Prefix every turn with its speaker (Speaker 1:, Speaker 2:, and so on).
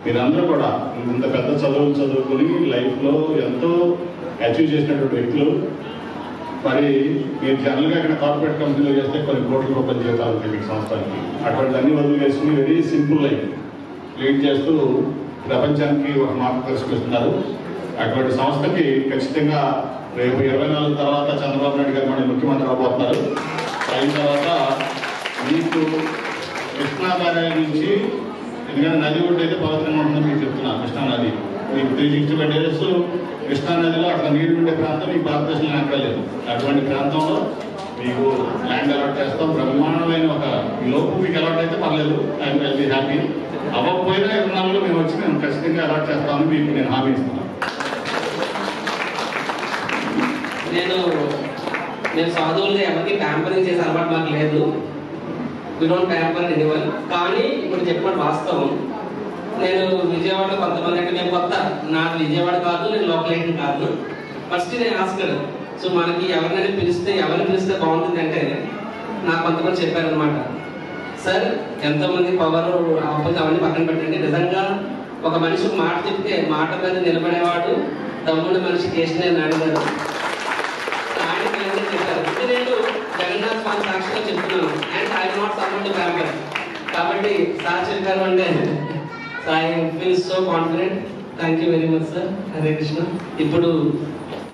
Speaker 1: మీరందరూ కూడా ఇంత పెద్ద చదువులు చదువుకుని లైఫ్లో ఎంతో అచీవ్ చేసినటువంటి వ్యక్తులు మరి మీరు జనరల్గా ఇక్కడ కార్పొరేట్ కంపెనీలో చేస్తే కొన్ని కోట్ల రూపాయల జీతాలు ఉంటాయి మీకు సంవత్సరానికి అటువంటి అన్ని వదిలి వేసుకుని వెరీ సింపుల్ లైఫ్ లీడ్ చేస్తూ ప్రపంచానికి ఒక మార్గదర్శకం ఇస్తున్నారు అటువంటి సంస్థకి ఖచ్చితంగా రేపు ఇరవై నాలుగు తర్వాత చంద్రబాబు నాయుడు గారు మన ముఖ్యమంత్రి అవబోతున్నారు అయిన తర్వాత మీకు కృష్ణా బ్యారేజ్ నుంచి ఎందుకంటే నది ఒడ్డు అయితే పవిత్రంగా ఉంటుందని మీకు చెప్తున్నాను కృష్ణా నది మీకు three sixty five days Krishna నదిలో అక్కడ నీరు ఉండే ప్రాంతం మీకు భారతదేశంలో ఎక్కడ లేదు అటువంటి ప్రాంతంలో మీకు ల్యాండ్ అలాట్ చేస్తాం బ్రహ్మాండమైన ఒక ఈ లోపు మీకు అలాట్ అయితే పర్లేదు ఐ విల్ బి హ్యాపీ అవ్వకపోయినా ఇరవై నాలుగులో మేము వచ్చి మేము ఖచ్చితంగా అలాట్ చేస్తామని మీకు నేను హామీ ఇస్తున్నాను
Speaker 2: నేను నేను సాధువులుగా ఎవరికి ప్యాంపరింగ్ చేసే అలవాటు మాకు లేదు వి డోంట్ ప్యాంపర్ ఎనీవన్ కానీ ఇప్పుడు చెప్పిన వాస్తవం నేను విజయవాడలో కొంతమంది అంటే మేము కొత్త నాకు విజయవాడ కాదు నేను లోకల్ కాదు ఫస్ట్ నేను ఆస్కర్ సో మనకి ఎవరినైనా పిలిస్తే ఎవరిని పిలిస్తే బాగుంటుంది అంటే నాకు కొంతమంది చెప్పారనమాట సార్ ఎంతోమంది పవర్ ఆపోజిట్ అవన్నీ పక్కన పెట్టండి నిజంగా ఒక మనిషి ఒక మాట చెప్తే మాట మీద నిలబడేవాడు తమ్ముడు మనిషి చేసిన అడిగారు ఆయనకి ఏమైనా చెప్పారు ఇది నేను జగన్నాథ్ స్వామి సాక్షిగా చెప్తున్నాను and I not support pamper కాబట్టి సార్ చెప్పారు అంటే I feel so confident thank you very much sir Hare Krishna ఇప్పుడు